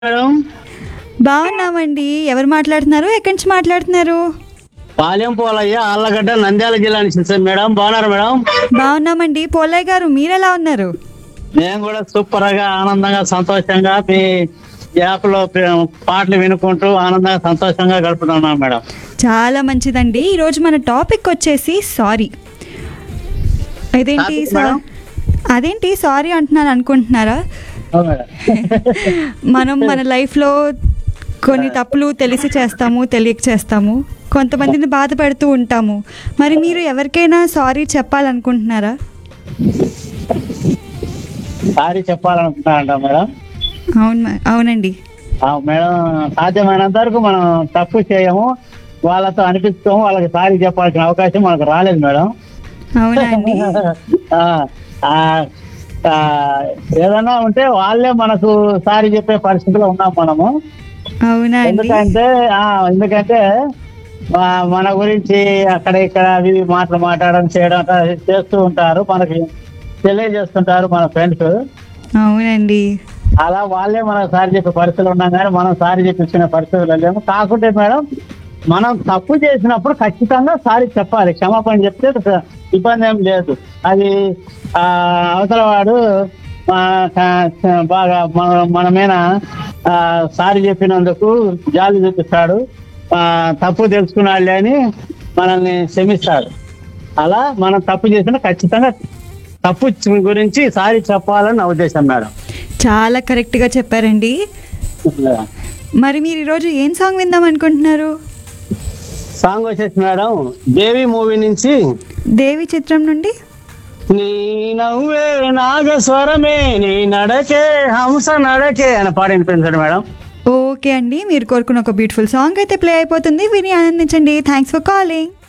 Madam బాగున్నామండి ఎవరు మాట్లాడుతున్నారు ఎక్కడి నుంచి మాట్లాడుతున్నారు పాలెం పోలయ్య ఆళ్ళగడ్డ నంద్యాల జిల్లా నుంచి సార్ మేడం బాగున్నారు మేడం బాగున్నామండి పోలయ్య గారు మీరెలా ఉన్నారు నేను కూడా సూపర్ గా ఆనందంగా సంతోషంగా మీ యాప్ లో పే- పాటలు వినుకుంటూ ఆనందంగా సంతోషంగా గడుపుతున్నాను మేడం చాలా మంచిదండి ఈరోజు మన టాపిక్ వచ్చేసి సారీ అదేంటి Topic, సా- మేడం? అదేంటి సారీ అంటున్నారు అనుకుంటున్నారా అవును మేడం. మనం మన లైఫ్లో కొన్ని తప్పులు తెలిసి చేస్తాము తెలియక చేస్తాము కొంతమందిని బాధ పెడుతూ ఉంటాము మరి మీరు ఎవరికైనా సారీ చెప్పాలనుకుంటున్నారా సారీ చెప్పాలనుకుంటున్నానంట మేడం అవును మ- అవునండి ఆ, మేడం సాధ్యమైనంత వరకు మనం తప్పు చేయము వాళ్ళతో అనిపిస్తాము వాళ్ళకి సారీ చెప్పాల్సిన అవకాశం మనకు రాలేదు మేడం అవునా అండి ఆ, ఆ, ఆ, ఏదైనా ఉంటే వాళ్ళే మనకు సారీ చెప్పే పరిస్థితిలో ఉన్నాం మనము అవునా అండి ఎందుకంటే ఆ ఎందుకంటే ఆ, మన గురించి అక్కడ ఇక్కడ అవి ఇవి మాటలు మాట్లాడడం చేయడం అట్లా చేస్తూ ఉంటారు మనకి తెలియజేస్తుంటారు మన ఫ్రెండ్స్ అవునండి అలా వాళ్ళే మనకు సారి చెప్పే పరిస్థితులు ఉన్నాం కానీ మనం సారి చెప్పించిన పరిస్థితులు లేము కాకుంటే మేడం మనం తప్పు చేసినప్పుడు ఖచ్చితంగా సారీ చెప్పాలి క్షమాపణ చెప్తే స- ఇబ్బంది ఏం లేదు అది ఆ అవతల వాడు ఆ, క- బాగా మన మన మీద ఆ, సారీ చెప్పినందుకు జాలి చూపిస్తాడు ఆ, తప్పు తెలుసుకున్నాడులే అని మనల్ని క్షమిస్తాడు అలా మనం తప్పు చేసినా ఖచ్చితంగా తప్పు గురించి సారీ చెప్పాలని నా ఉద్దేశం మేడం చాలా కరెక్ట్గా చెప్పారండి మరి మీరు ఈరోజు ఏం సాంగ్ విందాం అనుకుంటున్నారు సాంగ్ వచ్చేసి మేడం దేవి మూవీ నుంచి దేవి చిత్రం నుండి నీ నవ్వే నాగస్వరమే నీ నడకే హంస నడకే అని పాట వినిపించండి మేడం ఓకే అండి మీరు కోరుకున్న ఒక బ్యూటిఫుల్ సాంగ్ అయితే ప్లే అయిపోతుంది విని ఆనందించండి థ్యాంక్స్ ఫర్ కాలింగ్